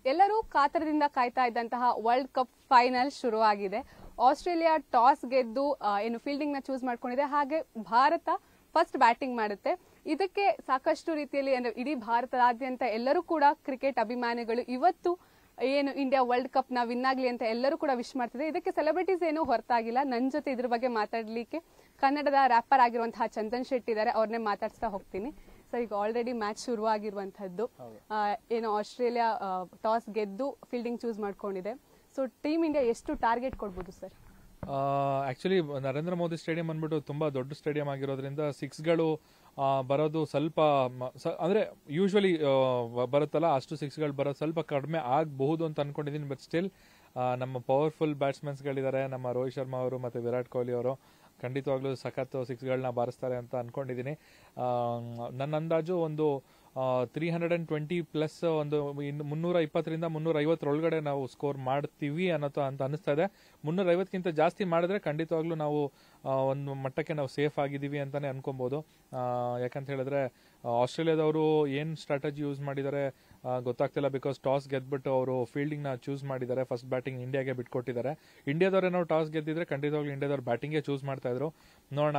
ಎಲ್ಲರೂ ಕಾತರದಿಂದ ಕಾಯ್ತಾ ಇದ್ದಂತಹ ವರ್ಲ್ಡ್ ಕಪ್ ಫೈನಲ್ ಶುರುವಾಗಿದೆ ಆಸ್ಟ್ರೇಲಿಯಾ ಟಾಸ್ ಗೆದ್ದು ಆ, ಏನು ಫೀಲ್ಡಿಂಗ್ ನ ಚೂಸ್ ಮಾಡ್ಕೊಂಡಿದೆ ಹಾಗೆ ಭಾರತ ಫಸ್ಟ್ ಬ್ಯಾಟಿಂಗ್ ಮಾಡುತ್ತೆ ಇದಕ್ಕೆ ಸಾಕಷ್ಟು ರೀತಿಯಲ್ಲಿ ಅಂದ್ರೆ ಇಡೀ ಭಾರತದಾದ್ಯಂತ ಎಲ್ಲರೂ ಕೂಡ ಕ್ರಿಕೆಟ್ ಅಭಿಮಾನಿಗಳು ಇವತ್ತು ಏನು ಇಂಡಿಯಾ ವರ್ಲ್ಡ್ ಕಪ್ ನ ವಿನ್ ಆಗ್ಲಿ ಅಂತ ಎಲ್ಲರೂ ಕೂಡ ವಿಶ್ ಮಾಡ್ತಿದ್ದಾರೆ ಇದಕ್ಕೆ ಸೆಲೆಬ್ರಿಟೀಸ್ ಏನು ಹೊರತಾಗಿಲ್ಲ ನನ್ನ ಜೊತೆ ಇದ್ರ ಬಗ್ಗೆ ಮಾತಾಡ್ಲಿಕ್ಕೆ ಕನ್ನಡದ ರ್ಯಾಪರ್ ಆಗಿರುವಂತಹ ಚಂದನ್ ಶೆಟ್ಟಿ ಇದ್ದಾರೆ ಅವ್ರನ್ನೇ ಮಾತಾಡ್ಸ್ತಾ ಹೋಗ್ತೀನಿ ಸರ್ ಈಗ ಆಲ್ರೆಡಿ ಮ್ಯಾಚ್ ಶುರುವಾಗಿರುವಂತಹದ್ದು ಆ, ಏನು ಆಸ್ಟ್ರೇಲಿಯಾ ಟಾಸ್ ಗೆದ್ದು ಫೀಲ್ಡಿಂಗ್ ಚೂಸ್ ಮಾಡ್ಕೊಂಡಿದೆ ಸೊ ಟೀಮ್ ಇಂಡಿಯಾ ಎಷ್ಟು ಟಾರ್ಗೆಟ್ ಕೊಡ್ಬೋದು sir actually Narendra Modi stadium ಅಂದ್ಬಿಟ್ಟು ತುಂಬಾ ದೊಡ್ಡ ಸ್ಟೇಡಿಯಂ ಆಗಿರೋದ್ರಿಂದ ಸಿಕ್ಸ್ಗಳು ಬರೋದು ಸ್ವಲ್ಪ ಮ- ಸ- ಅಂದ್ರೆ ಯೂಶ್ವಲಿ ಬರುತ್ತಲ್ಲ ಅಷ್ಟು ಸಿಕ್ಸ್ಗಳು ಬರೋದು ಸ್ವಲ್ಪ ಕಡಿಮೆ ಆಗಬಹುದು ಅಂತ ಅನ್ಕೊಂಡಿದ್ದೀನಿ ಬಟ್ ಸ್ಟಿಲ್ ನಮ್ಮ ಪವರ್ಫುಲ್ ಬ್ಯಾಟ್ಸ್ಮನ್ಸ್ಗಳಿದ್ದಾರೆ ನಮ್ಮ ರೋಹಿತ್ ಶರ್ಮಾ ಅವರು ಮತ್ತೆ ವಿರಾಟ್ ಕೊಹ್ಲಿ ಅವರು ಖಂಡಿತವಾಗ್ಲೂ ಸಖತ್ ಸಿಕ್ಸ್ಗಳನ್ನ ಬಾರಿಸ್ತಾರೆ ಅಂತ ಅನ್ಕೊಂಡಿದ್ದೀನಿ ಆ, ನನ್ನ ಅಂದಾಜು ಒಂದು three hundred and twenty plus ಒಂದು ಇನ್ನು ಮುನ್ನೂರ ಇಪ್ಪತ್ತರಿಂದ ಮುನ್ನೂರ ಐವತ್ತರೊಳಗಡೆ ನಾವು ಸ್ಕೋರ್ ಮಾಡ್ತೀವಿ ಅನ್ನೋದು ಅಂತ ಅನಿಸ್ತಾ ಇದೆ ಮುನ್ನೂರ ಐವತ್ತಕ್ಕಿಂತ ಜಾಸ್ತಿ ಮಾಡಿದ್ರೆ ಖಂಡಿತವಾಗ್ಲೂ ನಾವು ಆ, ಒಂದು ಮಟ್ಟಕ್ಕೆ ನಾವು ಸೇಫ್ ಆಗಿದ್ದೀವಿ ಅಂತಾನೆ ಅನ್ಕೊಬಹುದು ಆ, ಯಾಕಂತ ಹೇಳಿದ್ರೆ ಆ, ಆಸ್ಟ್ರೇಲಿಯಾದವರು ಏನ್ ಸ್ಟ್ರಾಟಜಿ ಯೂಸ್ ಮಾಡಿದ್ದಾರೆ ಆ, ಗೊತ್ತಾಗ್ತಿಲ್ಲ ಬಿಕಾಸ್ ಟಾಸ್ ಗೆದ್ಬಿಟ್ಟು ಅವರು ಫೀಲ್ಡಿಂಗ್ ನ ಚೂಸ್ ಮಾಡಿದ್ದಾರೆ ಫಸ್ಟ್ ಬ್ಯಾಟಿಂಗ್ ಇಂಡಿಯಾಗೆ ಬಿಟ್ಕೊಟ್ಟಿದ್ದಾರೆ ಇಂಡಿಯಾದವ್ರು ಏನೋ ಟಾಸ್ ಗೆದ್ದಿದ್ರೆ ಖಂಡಿತವಾಗ್ಲೂ ಇಂಡಿಯಾದವ್ರು ಬ್ಯಾಟಿಂಗೇ ಚೂಸ್ ಮಾಡ್ತಾ ಇದ್ರು ನೋಡೋಣ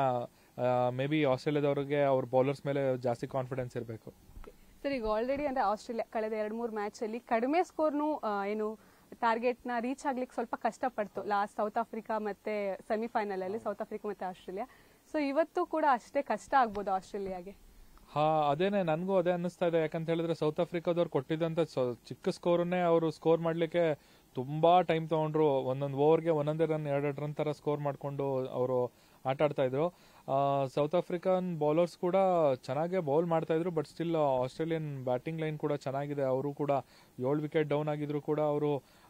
ಮೇ ಬಿ ಆಸ್ಟ್ರೇಲಿಯಾದವ್ರಿಗೆ ಅವ್ರ ಬೌಲರ್ಸ್ ಮೇಲೆ ಜಾಸ್ತಿ ಕಾನ್ಫಿಡೆನ್ಸ್ ಇರಬೇಕು ಸರ್ ಈಗ ಆಲ್ರೆಡಿ ಅಂದ್ರೆ ಆಸ್ಟ್ರೇಲಿಯಾ ಕಳೆದ ಎರಡು ಮೂರು ಮ್ಯಾಚ್ ಅಲ್ಲಿ ಕಡಿಮೆ ಸ್ಕೋರ್ನು ಏನು ಟಾರ್ಗೆಟ್ ನ ರೀಚ್ ಆಗ್ಲಿಕ್ಕೆ ಸ್ವಲ್ಪ ಕಷ್ಟಪಡ್ತು ಲಾಸ್ಟ್ ಸೌತ್ ಆಫ್ರಿಕಾ ಮತ್ತೆ ಸೆಮಿಫೈನಲ್ ಅಲ್ಲಿ ಸೌತ್ ಆಫ್ರಿಕಾ ಮತ್ತೆ ಆಸ್ಟ್ರೇಲಿಯಾ ಸೊ ಇವತ್ತು ಕೂಡ ಅಷ್ಟೇ ಕಷ್ಟ ಆಗ್ಬೋದು ಆಸ್ಟ್ರೇಲಿಯಾಗೆ ಹಾ ಅದೇನೆ ನನಗೂ ಅದೇ ಅನ್ನಿಸ್ತಾ ಇದೆ ಯಾಕಂತ ಹೇಳಿದ್ರೆ ಸೌತ್ ಆಫ್ರಿಕಾದವ್ರು ಕೊಟ್ಟಿದ್ದಂತ ಸ- ಚಿಕ್ಕ ಸ್ಕೋರ್ನೇ ಅವರು ಸ್ಕೋರ್ ಮಾಡ್ಲಿಕ್ಕೆ ತುಂಬಾ ಟೈಮ್ ತಗೊಂಡ್ರು ಒಂದೊಂದು ಓವರ್ಗೆ ಒಂದೊಂದೇ ರನ್ ಎರಡೆರಡು ರನ್ ತರ ಸ್ಕೋರ್ ಮಾಡ್ಕೊಂಡು ಅವರು ಆಟ ಆಡ್ತಾ ಇದ್ರು ಸೌತ್ ಆಫ್ರಿಕನ್ ಬೌಲರ್ಸ್ ಕೂಡ ಚೆನ್ನಾಗೇ ಬೌಲ್ ಮಾಡ್ತಾ ಇದ್ರು but still Australian batting line ಕೂಡ ಚೆನ್ನಾಗಿದೆ ಅವರು ಕೂಡ ಏಳು ವಿಕೆಟ್ ಡೌನ್ ಆಗಿದ್ರು ಕೂಡ ಅವರು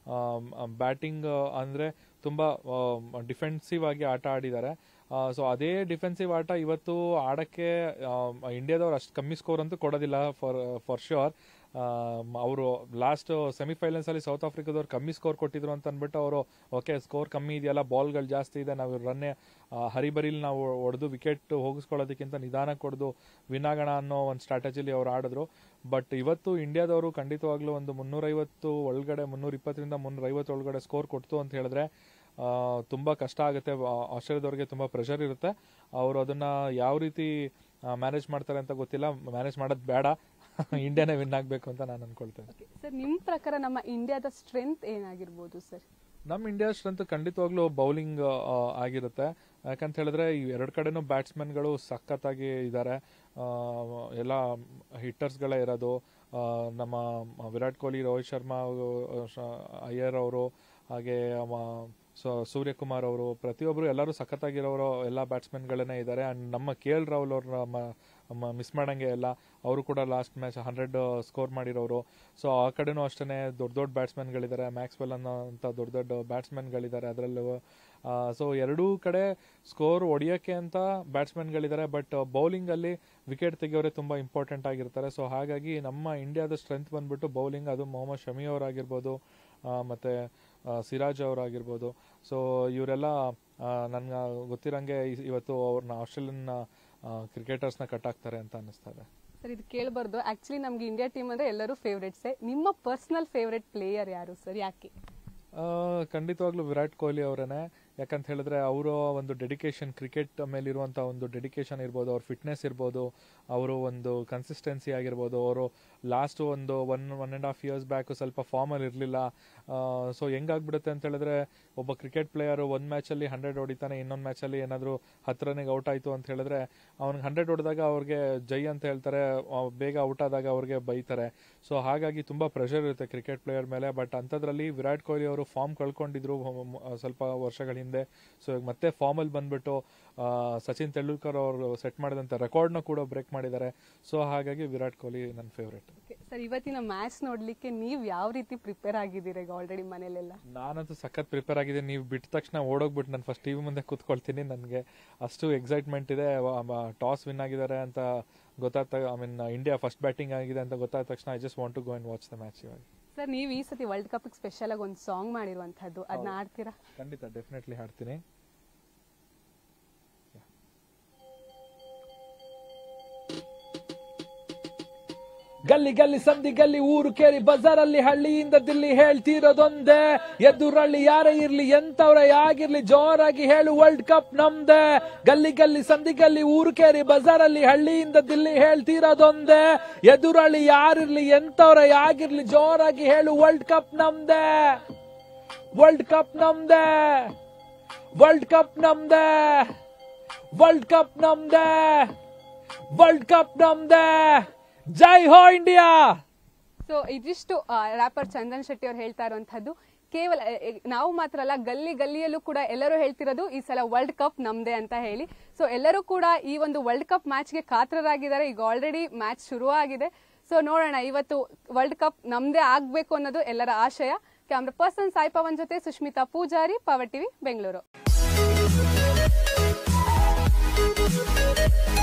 ಬ್ಯಾಟಿಂಗ್ ಅಂದ್ರೆ ತುಂಬಾ ಡಿಫೆನ್ಸಿವ್ ಆಗಿ ಆಟ ಆಡಿದ್ದಾರೆ ಸೊ ಅದೇ ಡಿಫೆನ್ಸಿವ್ ಆಟ ಇವತ್ತು ಆಡಕ್ಕೆ ಇಂಡಿಯಾದವ್ರು ಅಷ್ಟು ಕಮ್ಮಿ ಸ್ಕೋರ್ ಅಂತೂ ಕೊಡೋದಿಲ್ಲ ಫಾರ್ ಫಾರ್ ಶ್ಯೂರ್ ಅವರು ಲಾಸ್ಟ್ ಸೆಮಿಫೈನಲ್ಸ್ ಅಲ್ಲಿ ಸೌತ್ ಆಫ್ರಿಕಾದವ್ರು ಕಮ್ಮಿ ಸ್ಕೋರ್ ಕೊಟ್ಟಿದ್ರು ಅಂತ ಅಂದ್ಬಿಟ್ಟು ಅವರು ಓಕೆ ಸ್ಕೋರ್ ಕಮ್ಮಿ ಇದೆಯಲ್ಲ ಬಾಲ್ಗಳು ಜಾಸ್ತಿ ಇದೆ ನಾವು ರನ್ನೇ ಹರಿಬರಿಲಿ ನಾವು ಹೊಡೆದು ವಿಕೆಟ್ ಹೋಗಿಸ್ಕೊಳ್ಳೋದಕ್ಕಿಂತ ನಿಧಾನಕ್ಕೆ ಹೊಡೆದು ವಿನ್ ಆಗೋಣ ಅನ್ನೋ ಒಂದು ಸ್ಟ್ರಾಟಜಿಲಿ ಅವ್ರು ಆಡಿದ್ರು ಬಟ್ ಇವತ್ತು ಇಂಡಿಯಾದವರು ಖಂಡಿತವಾಗ್ಲೂ ಒಂದು ಮುನ್ನೂರೈವತ್ತು ಒಳಗಡೆ ಮುನ್ನೂರ ಇಪ್ಪತ್ತರಿಂದ ಮುನ್ನೂರ ಐವತ್ತು ಒಳಗಡೆ ಸ್ಕೋರ್ ಕೊಡ್ತು ಅಂತ ಹೇಳಿದ್ರೆ ಆ, ತುಂಬಾ ಕಷ್ಟ ಆಗುತ್ತೆ ಆ- ಆಸ್ಟ್ರೇಲಿಯಾದವ್ರಿಗೆ ತುಂಬಾ ಪ್ರೆಷರ್ ಇರುತ್ತೆ ಅವರು ಅದನ್ನ ಯಾವ ರೀತಿ ಮ್ಯಾನೇಜ್ ಮಾಡ್ತಾರೆ ಅಂತ ಗೊತ್ತಿಲ್ಲ ಮ್ಯಾನೇಜ್ ಮಾಡೋದು ಬೇಡ ಇಂಡಿಯಾನೇ ವಿನ್ ಆಗ್ಬೇಕು ಅಂತ ನಾನು ಅನ್ಕೊಳ್ತೇನೆ ಸರ್ ನಿಮ್ ಪ್ರಕಾರ ನಮ್ಮ ಇಂಡಿಯಾದ ಸ್ಟ್ರೆಂತ್ ಏನಾಗಿರ್ಬೋದು ಸರ್ ನಮ್ಮ ಇಂಡಿಯಾ ಸ್ಟ್ರೆಂತ್ ಖಂಡಿತವಾಗ್ಲೂ ಬೌಲಿಂಗ್ ಆಗಿರುತ್ತೆ ಯಾಕಂತ ಹೇಳಿದ್ರೆ ಈ ಎರಡು ಕಡೆನೂ ಬ್ಯಾಟ್ಸ್ಮನ್ಗಳು ಸಖತ್ತಾಗಿ ಇದ್ದಾರೆ ಎಲ್ಲ ಹಿಟ್ಟರ್ಸ್ಗಳೇ ಇರೋದು ಆ, ನಮ್ಮ ವಿರಾಟ್ ಕೊಹ್ಲಿ ರೋಹಿತ್ ಶರ್ಮಾ ಆ, ಶ- ಅಯ್ಯರ್ ಅವರು ಹಾಗೆ ಅವ ಸೊ- ಸೂರ್ಯಕುಮಾರ್ ಅವರು ಪ್ರತಿಯೊಬ್ಬರು ಎಲ್ಲರೂ ಸಖತ್ತಾಗಿರೋರು ಎಲ್ಲ ಬ್ಯಾಟ್ಸ್ಮನ್ಗಳೇ ಇದ್ದಾರೆ ಅಂಡ್ ನಮ್ಮ ಕೆ ಎಲ್ ರಾಹುಲ್ ಅವ್ರನ್ನ ಮಿಸ್ ಮಾಡಂಗೆ ಇಲ್ಲ ಅವರು ಕೂಡ ಲಾಸ್ಟ್ ಮ್ಯಾಚ್ ಹಂಡ್ರೆಡ್ ಸ್ಕೋರ್ ಮಾಡಿರೋರು ಸೊ ಆ ಕಡೆನೂ ಅಷ್ಟೇ ದೊಡ್ಡ ದೊಡ್ಡ ಬ್ಯಾಟ್ಸ್ಮನ್ಗಳಿದ್ದಾರೆ ಮ್ಯಾಕ್ಸ್ವೆಲ್ ಅನ್ನೋ ಅಂತ ದೊಡ್ಡ ದೊಡ್ಡ ಬ್ಯಾಟ್ಸ್ಮನ್ಗಳಿದ್ದಾರೆ ಅದರಲ್ಲೂ ಸೊ ಎರಡೂ ಕಡೆ ಸ್ಕೋರ್ ಹೊಡಿಯೋಕ್ಕೆ ಅಂತ ಬ್ಯಾಟ್ಸ್ಮನ್ಗಳಿದ್ದಾರೆ ಬಟ್ ಬೌಲಿಂಗ್ ಅಲ್ಲಿ ವಿಕೆಟ್ ತೆಗೆಯೋರೆ ತುಂಬಾ ಇಂಪಾರ್ಟೆಂಟ್ ಆಗಿರ್ತಾರೆ ಸೊ ಹಾಗಾಗಿ ನಮ್ಮ ಇಂಡಿಯಾದ ಸ್ಟ್ರೆಂತ್ ಬಂದ್ಬಿಟ್ಟು ಬೌಲಿಂಗ್ ಅದು ಮೊಹಮ್ಮದ್ ಶಮಿ ಅವರಾಗಿರ್ಬೋದು ಆ, ಮತ್ತೆ ಆ, ಸಿರಾಜ್ ಅವರಾಗಿರ್ಬೋದು ಸೊ ಇವರೆಲ್ಲ ನನ್ಗೆ ಗೊತ್ತಿರಂಗೆ ಇ- ಇವತ್ತು ಅವ್ರನ್ನ ಆಸ್ಟ್ರೇಲಿಯನ್ ಕ್ರಿಕೆಟರ್ಸ್ನ ಕಟ್ ಹಾಕ್ತಾರೆ ಅಂತ ಅನ್ನಿಸ್ತಾ ಇದೆ ಸರ್ ಇದು ಕೇಳಬಾರ್ದು ಆಕ್ಚುಲಿ ನಮ್ಗೆ ಇಂಡಿಯಾ ಟೀಮ್ ಅಂದ್ರೆ ಎಲ್ಲರೂ ಫೇವ್ರೇಟ್ಸೇ ನಿಮ್ಮ ಪರ್ಸನಲ್ ಫೇವ್ರೇಟ್ ಪ್ಲೇಯರ್ ಯಾರು ಸರ್ ಯಾಕೆ ಆ, ಖಂಡಿತವಾಗ್ಲೂ ವಿರಾಟ್ ಕೊಹ್ಲಿ ಅವರೇನೆ ಯಾಕಂತ ಹೇಳಿದ್ರೆ ಅವರ ಒಂದು ಡೆಡಿಕೇಶನ್ ಕ್ರಿಕೆಟ್ ಮೇಲಿರುವಂತ ಒಂದು ಡೆಡಿಕೇಶನ್ ಇರ್ಬೋದು ಅವ್ರ ಫಿಟ್ನೆಸ್ ಇರ್ಬೋದು ಅವರು ಒಂದು ಕನ್ಸಿಸ್ಟೆನ್ಸಿ ಆಗಿರ್ಬೋದು ಅವರು ಲಾಸ್ಟ್ ಒಂದು one one and half years back ಸ್ವಲ್ಪ ಫಾರ್ಮಲ್ಲಿ ಇರಲಿಲ್ಲ ಸೊ ಹೆಂಗಾಗ್ಬಿಡುತ್ತೆ ಅಂತ ಹೇಳಿದ್ರೆ ಒಬ್ಬ ಕ್ರಿಕೆಟ್ ಪ್ಲೇಯರ್ ಒಂದು ಮ್ಯಾಚಲ್ಲಿ ಹಂಡ್ರೆಡ್ ಹೊಡಿತಾನೆ ಇನ್ನೊಂದು ಮ್ಯಾಚಲ್ಲಿ ಏನಾದರೂ ಹತ್ತು ರನ್ನಿಗೆ ಔಟ್ ಆಯಿತು ಅಂತ ಹೇಳಿದ್ರೆ ಅವ್ನಿಗೆ ಹಂಡ್ರೆಡ್ ಹೊಡೆದಾಗ ಅವ್ರಿಗೆ ಜೈ ಅಂತ ಹೇಳ್ತಾರೆ ಆ, ಬೇಗ ಔಟ್ ಆದಾಗ ಅವ್ರಿಗೆ ಬೈತಾರೆ ಸೊ ಹಾಗಾಗಿ ತುಂಬಾ ಪ್ರೆಷರ್ ಇರುತ್ತೆ ಕ್ರಿಕೆಟ್ ಪ್ಲೇಯರ್ ಮೇಲೆ ಬಟ್ ಅಂಥದ್ರಲ್ಲಿ ವಿರಾಟ್ ಕೊಹ್ಲಿ ಅವರು ಫಾರ್ಮ್ ಕಳ್ಕೊಂಡಿದ್ರು ಮ- ಮ- ಸ್ವಲ್ಪ ವರ್ಷಗಳ ಹಿಂದೆ ಸೊ ಈಗ ಮತ್ತೆ ಫಾರ್ಮ್ ಅಲ್ಲಿ ಬಂದ್ಬಿಟ್ಟು ಆ, ಸಚಿನ್ ತೆಂಡೂಲ್ಕರ್ ಅವರು ಸೆಟ್ ಮಾಡಿದಂತ ರೆಕಾರ್ಡ್ನ ಕೂಡ ಬ್ರೇಕ್ ಮಾಡಿದ್ದಾರೆ ಸೊ ಹಾಗಾಗಿ ವಿರಾಟ್ ಕೊಹ್ಲಿ ನನ್ನ ಫೇವ್ರೇಟ್ ಸರ್ ಇವತ್ತಿನ ಮ್ಯಾಚ್ ನೋಡ್ಲಿಕ್ಕೆ ನೀವು ಯಾವ ರೀತಿ ಪ್ರಿಪೇರ್ ಆಗಿದ್ದೀರಾ ಈಗ ಆಲ್ರೆಡಿ ಮನೇಲೆಲ್ಲ ನಾನಂತೂ ಸಖತ್ ಪ್ರಿಪೇರ್ ಆಗಿದೆ ನೀವು ಬಿಟ್ಟ ತಕ್ಷಣ ಓಡೋಗ್ಬಿಟ್ಟು ನಾನು ಫಸ್ಟ್ ಟಿವಿ ಮುಂದೆ ಕೂತ್ಕೊಳ್ತೀನಿ ನನಗೆ ಅಷ್ಟು ಎಕ್ಸೈಟ್ಮೆಂಟ್ ಇದೆ ಟಾಸ್ ವಿನ್ ಆಗಿದ್ದಾರೆ ಅಂತ ಗೊತ್ತಾದ I mean India first batting ಆಗಿದೆ ಅಂತ ಗೊತ್ತಾದ ತಕ್ಷಣ I just want to go and watch the match ಇವಾಗ ಸರ್ ನೀವು ಈ ಸತಿ ವರ್ಲ್ಡ್ ಕಪ್ ಸ್ಪೆಷಲ್ ಆಗಿ ಒಂದು ಸಾಂಗ್ ಮಾಡಿರುವಂತದ್ದು ಅದನ್ನ ಆಡ್ತೀರಾ ಖಂಡಿತ ಡೆಫಿನೆಟ್ಲಿ ಹಾಡ್ತೀನಿ ಗಲ್ಲಿ ಗಲ್ಲಿ ಸಂದಿ ಗಲ್ಲಿ ಊರು ಕೇರಿ ಬಜಾರಲ್ಲಿ ಹಳ್ಳಿಯಿಂದ ದಿಲ್ಲಿ ಹೇಳ್ತಿರೋದೊಂದೇ ಎದುರಳ್ಳಿ ಯಾರೇ ಇರ್ಲಿ ಎಂತವ್ರೇ ಆಗಿರ್ಲಿ ಜೋರಾಗಿ ಹೇಳು ವರ್ಲ್ಡ್ ಕಪ್ ನಮ್ದೆ ಗಲ್ಲಿ ಗಲ್ಲಿ ಸಂದಿ ಗಲ್ಲಿ ಊರು ಕೇರಿ ಬಜಾರಲ್ಲಿ ಹಳ್ಳಿಯಿಂದ ದಿಲ್ಲಿ ಹೇಳ್ತಿರೋದೊಂದೇ ಎದುರಳ್ಳಿ ಯಾರಿರ್ಲಿ ಎಂತವ್ರೇ ಆಗಿರ್ಲಿ ಜೋರಾಗಿ ಹೇಳು ವರ್ಲ್ಡ್ ಕಪ್ ನಮ್ದೆ ವರ್ಲ್ಡ್ ಕಪ್ ನಮ್ದೆ ವರ್ಲ್ಡ್ ಕಪ್ ನಮ್ದೆ ವರ್ಲ್ಡ್ ಕಪ್ ನಮ್ದೆ ವರ್ಲ್ಡ್ ಕಪ್ ನಮ್ದೆ ಜೈ ಹೋ ಇಂಡಿಯಾ ಸೊ ಇದಿಷ್ಟು ರ್ಯಾಪರ್ ಚಂದನ್ ಶೆಟ್ಟಿ ಅವ್ರು ಹೇಳ್ತಾ ಇರುವಂತಹದ್ದು ಕೇವಲ ಎ- ಎ- ನಾವು ಮಾತ್ರ ಅಲ್ಲ ಗಲ್ಲಿ ಗಲ್ಲಿಯಲ್ಲೂ ಕೂಡ ಎಲ್ಲರೂ ಹೇಳ್ತಿರೋದು ಈ ಸಲ ವರ್ಲ್ಡ್ ಕಪ್ ನಮ್ದೇ ಅಂತ ಹೇಳಿ ಸೊ ಎಲ್ಲರೂ ಕೂಡ ಈ ಒಂದು ವರ್ಲ್ಡ್ ಕಪ್ ಮ್ಯಾಚ್ಗೆ ಕಾತರರಾಗಿದ್ದಾರೆ ಈಗ ಆಲ್ರೆಡಿ ಮ್ಯಾಚ್ ಶುರುವಾಗಿದೆ ಸೊ ನೋಡೋಣ ಇವತ್ತು ವರ್ಲ್ಡ್ ಕಪ್ ನಮ್ದೇ ಆಗ್ಬೇಕು ಅನ್ನೋದು ಎಲ್ಲರ ಆಶಯ ಕ್ಯಾಮ್ರಾ ಪರ್ಸನ್ ಸಾಯಿ ಪವನ್ ಜೊತೆ ಸುಷ್ಮಿತಾ ಪೂಜಾರಿ ಪವರ್ ಟಿವಿ ಬೆಂಗಳೂರು